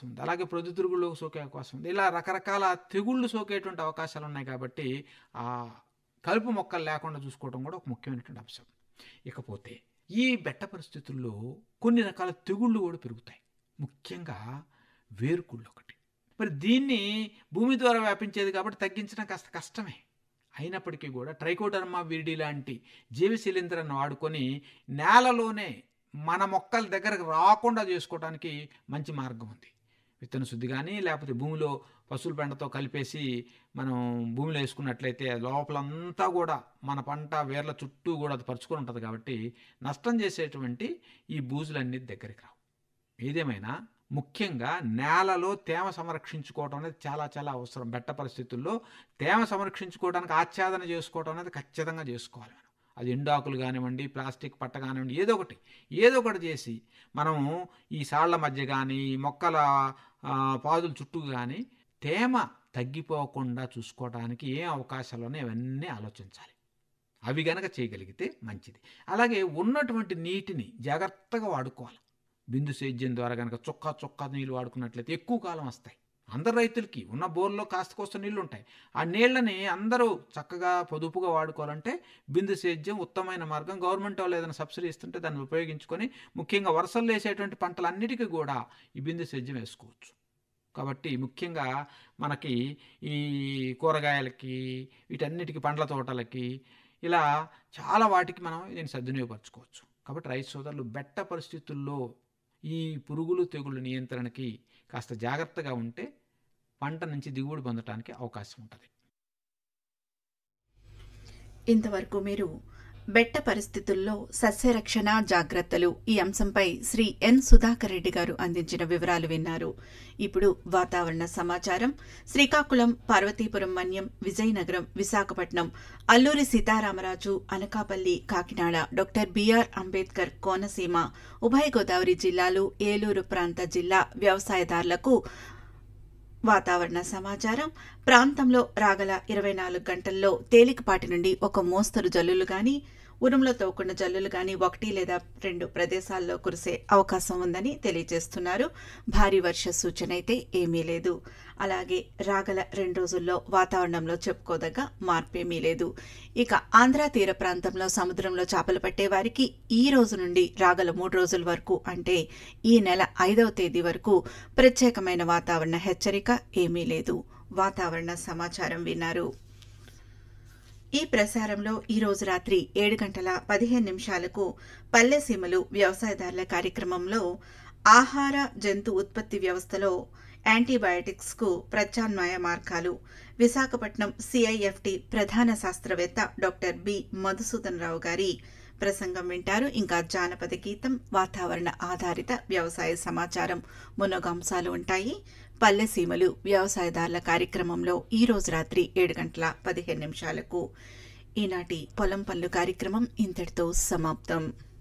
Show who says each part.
Speaker 1: అవకాశం ఉంది అలాగే ప్రొద్దుతిరుగుళ్ళు సోకే అవకాశం ఉంది ఇలా రకరకాల తెగుళ్ళు సోకేటువంటి అవకాశాలు ఉన్నాయి కాబట్టి ఆ కలుపు మొక్కలు లేకుండా చూసుకోవడం కూడా ఒక ముఖ్యమైనటువంటి అంశం ఇకపోతే ఈ బెట్ట పరిస్థితుల్లో కొన్ని రకాల తెగుళ్ళు కూడా పెరుగుతాయి ముఖ్యంగా వేరుకుళ్ళు ఒకటి మరి దీన్ని భూమి ద్వారా వ్యాపించేది కాబట్టి తగ్గించడం కాస్త కష్టమే అయినప్పటికీ కూడా ట్రైకోడర్మా విరిడి లాంటి జీవ శిలీంధ్రాన్ని వాడుకొని నేలలోనే మన మొక్కల దగ్గరకు రాకుండా చేసుకోవడానికి మంచి మార్గం ఉంది విత్తన శుద్ధి కానీ లేకపోతే భూమిలో పశువుల పెండతో కలిపేసి మనం భూమిలో వేసుకున్నట్లయితే లోపలంతా కూడా మన పంట వేర్ల చుట్టూ కూడా అది పరుచుకొని ఉంటుంది కాబట్టి నష్టం చేసేటువంటి ఈ బూజులన్నీ దగ్గరికి రావు ఏదేమైనా ముఖ్యంగా నేలలో తేమ సంరక్షించుకోవడం అనేది చాలా చాలా అవసరం బెట్ట పరిస్థితుల్లో తేమ సంరక్షించుకోవడానికి ఆచ్ఛాదన చేసుకోవడం అనేది ఖచ్చితంగా చేసుకోవాలి మనం అది ఎండాకులు కానివ్వండి ప్లాస్టిక్ పట్ట కానివ్వండి ఏదో ఒకటి ఏదో ఒకటి చేసి మనము ఈ సాళ్ల మధ్య కానీ ఈ మొక్కల ఆ, పాదుల చుట్టూ కానీ తేమ తగ్గిపోకుండా చూసుకోవడానికి ఏం అవకాశాలు ఉన్నాయో అవన్నీ ఆలోచించాలి అవి గనక చేయగలిగితే మంచిది అలాగే ఉన్నటువంటి నీటిని జాగ్రత్తగా వాడుకోవాలి బిందు సేద్యం ద్వారా కనుక చొక్కా చొక్కా నీళ్ళు వాడుకున్నట్లయితే ఎక్కువ కాలం వస్తాయి అందరు రైతులకి ఉన్న బోర్లో కాస్త కోస్త నీళ్లు ఉంటాయి ఆ నీళ్ళని అందరూ చక్కగా పొదుపుగా వాడుకోవాలంటే బిందు సేద్యం ఉత్తమమైన మార్గం గవర్నమెంట్ వాళ్ళు ఏదైనా సబ్సిడీ ఇస్తుంటే దాన్ని ఉపయోగించుకొని ముఖ్యంగా వర్షాలు వేసేటువంటి పంటలన్నిటికీ కూడా ఈ బిందు సేద్యం వేసుకోవచ్చు కాబట్టి ముఖ్యంగా మనకి ఈ కూరగాయలకి వీటన్నిటికీ పండ్ల తోటలకి ఇలా చాలా వాటికి మనం దీన్ని సద్వినియోగపరచుకోవచ్చు కాబట్టి రైతు సోదరులు బెట్ట పరిస్థితుల్లో ఈ పురుగులు తెగుళ్ళ నియంత్రణకి కాస్త జాగ్రత్తగా ఉంటే పంట నుంచి దిగుబడి పొందడానికి అవకాశం ఉంటుంది
Speaker 2: ఇంతవరకు మీరు బెట్ట పరిస్థితుల్లో సస్యరక్షణ జాగ్రత్తలు ఈ అంశంపై శ్రీ ఎన్ సుధాకర్ రెడ్డి గారు అందించిన వివరాలు విన్నారు ఇప్పుడు వాతావరణ సమాచారం శ్రీకాకుళం పార్వతీపురం మన్యం విజయనగరం విశాఖపట్నం అల్లూరి సీతారామరాజు అనకాపల్లి కాకినాడ డాక్టర్ బిఆర్ అంబేద్కర్ కోనసీమ ఉభయ గోదావరి జిల్లాలు ఏలూరు ప్రాంత జిల్లా వ్యవసాయదారులకు వాతావరణ సమాచారం ప్రాంతంలో రాగల ఇరవై నాలుగు గంటల్లో తేలికపాటి నుండి ఒక మోస్తరు జల్లులు గాని ఉరుములతో కూడిన జల్లులు గాని ఒకటి లేదా రెండు ప్రదేశాల్లో కురిసే అవకాశం ఉందని తెలియజేస్తున్నారు భారీ వర్ష సూచన అయితే ఏమీ లేదు అలాగే రాగల రెండు రోజుల్లో వాతావరణంలో చెప్పుకోదగ్గ మార్పేమీ లేదు ఇక ఆంధ్ర తీర ప్రాంతంలో సముద్రంలో చేపలు పట్టే వారికి ఈ రోజు నుండి రాగల మూడు రోజుల వరకు అంటే ఈ నెల ఐదవ తేదీ వరకు ప్రత్యేకమైన వాతావరణ హెచ్చరిక ఏమీ లేదు వాతావరణ సమాచారం విన్నారు ఈ ప్రసారంలో ఈ రోజు రాత్రి ఏడు గంటల పదిహేను నిమిషాలకు పల్లెసీమలు వ్యవసాయదారుల కార్యక్రమంలో ఆహార జంతు ఉత్పత్తి వ్యవస్థలో యాంటీబయాటిక్స్ కు ప్రత్యామ్నాయ మార్గాలు విశాఖపట్నం సిఐఎఫ్టి ప్రధాన శాస్త్రవేత్త డాక్టర్ బి మధుసూదన్ రావు గారి ప్రసంగం వింటారు ఇంకా జానపద గీతం వాతావరణ ఆధారిత వ్యవసాయ సమాచారం మునొక అంశాలు ఉంటాయి పల్లెసీమలు వ్యవసాయదారుల కార్యక్రమంలో ఈ రోజు రాత్రి ఏడు గంటల పదిహేను నిమిషాలకు ఈనాటి పొలం పనులు కార్యక్రమం ఇంతటితో సమాప్తం